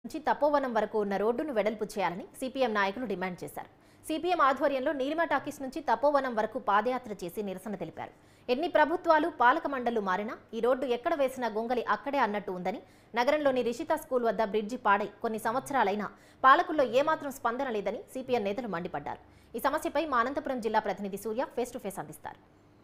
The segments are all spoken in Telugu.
నుంచి తపోవనం వరకు ఉన్న రోడ్డును వెడల్పు చేయాలని సిపిఎం నాయకులు డిమాండ్ చేశారు సిపిఎం ఆధ్వర్యంలో నీలిమ టాకీస్ నుంచి తపోవనం వరకు పాదయాత్ర చేసి నిరసన తెలిపారు ఎన్ని ప్రభుత్వాలు పాలక మండళ్లు మారినా ఈ రోడ్డు ఎక్కడ వేసినా గొంగలి అక్కడే అన్నట్టు ఉందని నగరంలోని రిషిత స్కూల్ వద్ద బ్రిడ్జి పాడై కొన్ని సంవత్సరాలైనా పాలకుల్లో ఏమాత్రం స్పందన లేదని సిపిఎం నేతలు మండిపడ్డారు ఈ సమస్యపై మా అనంతపురం జిల్లా ప్రతినిధి సూర్య ఫేస్ టు ఫేస్ అందిస్తారు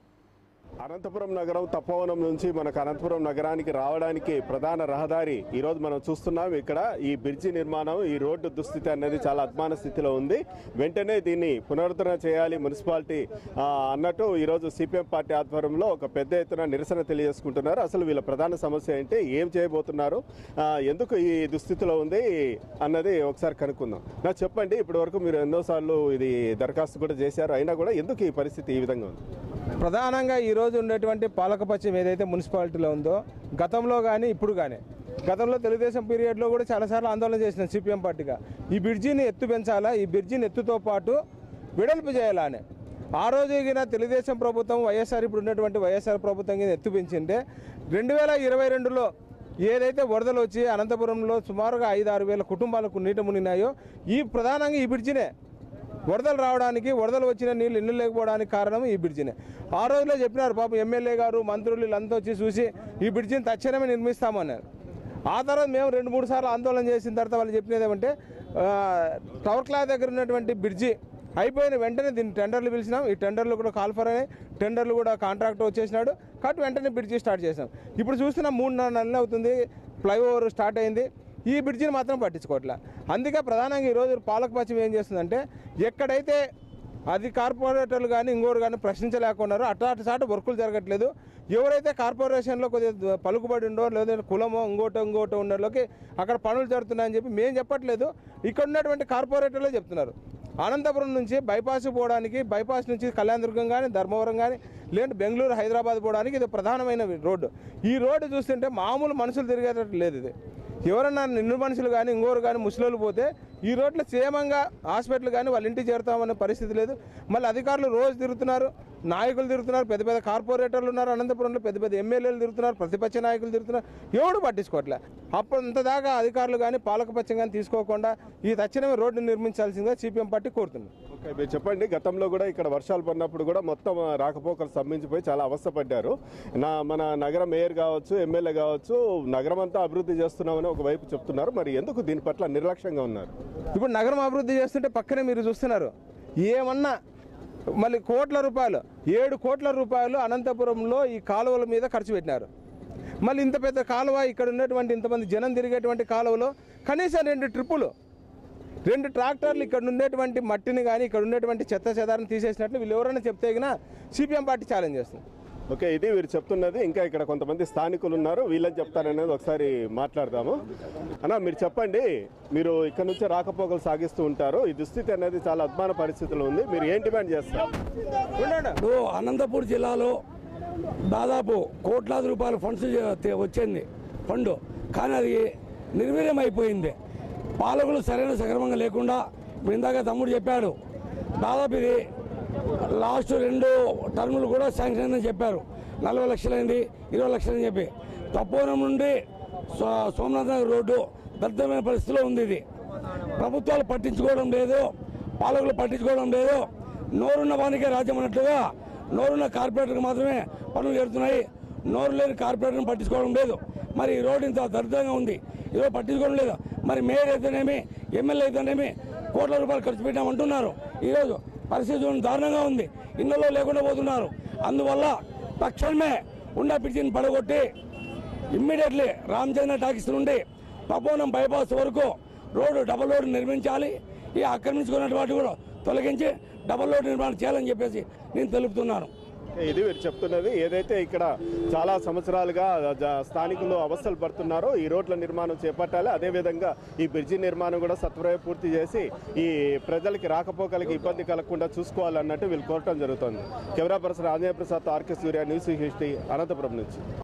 అనంతపురం నగరం తపోవనం నుంచి మనకు అనంతపురం నగరానికి రావడానికి ప్రధాన రహదారి ఈరోజు మనం చూస్తున్నాం ఇక్కడ ఈ బ్రిడ్జి నిర్మాణం ఈ రోడ్డు దుస్థితి అనేది చాలా అద్మాన స్థితిలో ఉంది వెంటనే దీన్ని పునరుద్ధరణ చేయాలి మున్సిపాలిటీ ఆ, అన్నట్టు ఈరోజు సిపిఎం పార్టీ ఆధ్వర్యంలో ఒక పెద్ద ఎత్తున నిరసన తెలియజేసుకుంటున్నారు అసలు వీళ్ళ ప్రధాన సమస్య ఏంటి ఏం చేయబోతున్నారు ఆ, ఎందుకు ఈ దుస్థితిలో ఉంది అన్నది ఒకసారి కనుక్కుందాం నాకు చెప్పండి ఇప్పటి వరకు మీరు ఎన్నోసార్లు ఇది దరఖాస్తు కూడా చేశారు అయినా కూడా ఎందుకు ఈ పరిస్థితి ఈ విధంగా ఉంది ప్రధానంగా ఈరోజు ఉండేటువంటి పాలకపక్షం ఏదైతే మున్సిపాలిటీలో ఉందో గతంలో కానీ ఇప్పుడు కానీ గతంలో తెలుగుదేశం పీరియడ్లో కూడా చాలాసార్లు ఆందోళన చేసిన సిపిఎం పార్టీగా ఈ బ్రిడ్జిని ఎత్తు పెంచాలా ఈ బ్రిడ్జిని ఎత్తుతో పాటు వెడల్పు చేయాలా అని ఆ రోజు ఎగిన తెలుగుదేశం ప్రభుత్వం వైఎస్ఆర్ ఇప్పుడు ఉన్నటువంటి వైఎస్ఆర్ ప్రభుత్వం కింద ఎత్తు పెంచింటే రెండు వేల ఇరవై రెండులో ఏదైతే వరదలు వచ్చి అనంతపురంలో సుమారుగా ఐదు ఆరు వేల కుటుంబాలకు నీట మునిగినాయో ఈ ప్రధానంగా ఈ బ్రిడ్జినే వరదలు రావడానికి వరదలు వచ్చిన నీళ్ళు ఇల్లు లేకపోవడానికి కారణం ఈ బ్రిడ్జినే ఆ రోజులో చెప్పినారు పాపం ఎమ్మెల్యే గారు మంత్రులు వీళ్ళంతా వచ్చి చూసి ఈ బ్రిడ్జిని తక్షణమే నిర్మిస్తామన్నారు ఆ తర్వాత మేము రెండు మూడు సార్లు ఆందోళన చేసిన తర్వాత వాళ్ళు చెప్పినది ఏమంటే ఆ, టవర్ క్లాక్ దగ్గర ఉన్నటువంటి బ్రిడ్జి అయిపోయిన వెంటనే దీన్ని టెండర్లు పిలిచినాం ఈ టెండర్లు కూడా కాల్ఫర్ అయినాయి టెండర్లు కూడా కాంట్రాక్టర్ వచ్చేసినాడు కాబట్టి వెంటనే బ్రిడ్జి స్టార్ట్ చేసాం ఇప్పుడు చూస్తున్న మూడు నాలుగు నెలలు అవుతుంది ఫ్లైఓవర్ స్టార్ట్ అయింది ఈ బ్రిడ్జిని మాత్రం పట్టించుకోవట్లే అందుకే ప్రధానంగా ఈరోజు పాలకపక్షం ఏం చేస్తుందంటే ఎక్కడైతే అది కార్పొరేటర్లు కానీ ఇంకోరు కానీ ప్రశ్నించలేకున్నారో అటు అటు సాటు వర్కులు జరగట్లేదు ఎవరైతే కార్పొరేషన్లో కొద్దిగా పలుకుబడి ఉండో లేదంటే కులమో ఇంకోటో ఇంకోటో ఉన్నోళ్ళకి అక్కడ పనులు జరుగుతున్నాయని చెప్పి మేము చెప్పట్లేదు ఇక్కడ ఉన్నటువంటి కార్పొరేటర్లే చెప్తున్నారు అనంతపురం నుంచి బైపాస్ పోవడానికి బైపాస్ నుంచి కళ్యాణదుర్గం కానీ ధర్మవరం కానీ లేదంటే బెంగళూరు హైదరాబాద్ పోవడానికి ఇది ప్రధానమైన రోడ్డు ఈ రోడ్డు చూస్తుంటే మామూలు మనుషులు తిరిగేటట్టు లేదు ఇది ఎవరన్నా నిన్ను మనుషులు కానీ ఇంకోరు కానీ ముసలోళ్ళు పోతే ఈ రోడ్లో క్షేమంగా హాస్పిటల్ కానీ వాళ్ళ ఇంటికి చేరుతామనే పరిస్థితి లేదు మళ్ళీ అధికారులు రోజు తిరుగుతున్నారు నాయకులు తిరుగుతున్నారు పెద్ద పెద్ద కార్పొరేటర్లు ఉన్నారు అనంతపురంలో పెద్ద పెద్ద ఎమ్మెల్యేలు తిరుగుతున్నారు ప్రతిపక్ష నాయకులు తిరుగుతున్నారు ఎవడు పట్టించుకోవట్లే అప్పుడు ఇంతదాకా అధికారులు కానీ పాలకపక్షం కానీ తీసుకోకుండా ఈ తక్షణమే రోడ్డు నిర్మించాల్సిందిగా సిపిఎం పార్టీ కోరుతుంది ఓకే మీరు చెప్పండి గతంలో కూడా ఇక్కడ వర్షాలు పడినప్పుడు కూడా మొత్తం రాకపోకలు స్తంభించిపోయి చాలా అవస్థపడ్డారు నా మన నగర మేయర్ కావచ్చు ఎమ్మెల్యే కావచ్చు నగరం అంతా అభివృద్ధి చేస్తున్నామని ఒకవైపు చెప్తున్నారు మరి ఎందుకు దీని పట్ల నిర్లక్ష్యంగా ఉన్నారు ఇప్పుడు నగరం అభివృద్ధి చేస్తుంటే పక్కనే మీరు చూస్తున్నారు ఏమన్నా మళ్ళీ కోట్ల రూపాయలు ఏడు కోట్ల రూపాయలు అనంతపురంలో ఈ కాలువల మీద ఖర్చు పెట్టినారు మళ్ళీ ఇంత పెద్ద కాలువ ఇక్కడ ఉన్నటువంటి ఇంతమంది జనం తిరిగేటువంటి కాలువలో కనీసం రెండు ట్రిప్పులు రెండు ట్రాక్టర్లు ఇక్కడ ఉండేటువంటి మట్టిని కానీ ఇక్కడ ఉండేటువంటి చెత్త చెదారం తీసేసినట్లు వీళ్ళు ఎవరైనా చెప్తే గిన సిపిఎం పార్టీ ఛాలెంజ్ చేస్తుంది ఓకే ఇది వీరు చెప్తున్నది ఇంకా ఇక్కడ కొంతమంది స్థానికులు ఉన్నారు వీళ్ళని చెప్తారనేది ఒకసారి మాట్లాడదాము అన్న మీరు చెప్పండి మీరు ఇక్కడ నుంచి రాకపోకలు సాగిస్తూ ఉంటారు ఈ దుస్థితి అనేది చాలా అద్మాన పరిస్థితులు ఉంది మీరు ఏం డిమాండ్ చేస్తారు ఉండండి. ఇప్పుడు అనంతపూర్ జిల్లాలో దాదాపు కోట్లాది రూపాయల ఫండ్స్ చే- వచ్చింది ఫండ్ కానీ అది నిర్వీర్యం అయిపోయింది పాలకులు సరైన సక్రమంగా లేకుండా ఇప్పుడు ఇందాక తమ్ముడు చెప్పాడు దాదాపు ఇది లాస్ట్ రెండు టర్ములు కూడా శాంక్షన్ అయిందని చెప్పారు నలభై లక్షలైంది ఇరవై లక్షలని చెప్పి తపోవనం నుండి సో- సోమనాథ్ నగర్ రోడ్డు దరిద్రమైన పరిస్థితిలో ఉంది ఇది ప్రభుత్వాలు పట్టించుకోవడం లేదు పాలకులు పట్టించుకోవడం లేదు నోరున్న వానికే రాజ్యం అన్నట్లుగా నోరున్న కార్పొరేటర్కి మాత్రమే పనులు జరుగుతున్నాయి నోరు లేని కార్పొరేటర్ని పట్టించుకోవడం లేదు మరి ఈ రోడ్డు ఇంత దరిద్రంగా ఉంది ఈరోజు పట్టించుకోవడం లేదు మరి మేయర్ అయితేనేమి ఎమ్మెల్యే అయితేనేమి కోట్ల రూపాయలు ఖర్చు పెట్టామంటున్నారు ఈరోజు పరిస్థితి చూడండి దారుణంగా ఉంది ఇళ్లలో లేకుండా పోతున్నారు అందువల్ల తక్షణమే ఉండా పిచ్చిని పడగొట్టి ఇమ్మీడియట్లీ రామచంద్ర టాకీస్ నుండి తపోనం బైపాస్ వరకు రోడ్డు డబల్ రోడ్డు నిర్మించాలి ఈ ఆక్రమించుకున్న వాటి కూడా తొలగించి డబల్ రోడ్డు నిర్మాణం చేయాలని చెప్పేసి నేను తెలుపుతున్నాను ఇది వీరు చెప్తున్నది ఏదైతే ఇక్కడ చాలా సంవత్సరాలుగా జ- స్థానికులు అవస్థలు పడుతున్నారో ఈ రోడ్ల నిర్మాణం చేపట్టాలి అదేవిధంగా ఈ బ్రిడ్జి నిర్మాణం కూడా సత్వరమే పూర్తి చేసి ఈ ప్రజలకి రాకపోకలకి ఇబ్బంది కలగకుండా చూసుకోవాలన్నట్టు వీళ్ళు కోరటం జరుగుతుంది camera person Anjaneya Prasad RK Surya news history Anantapur నుంచి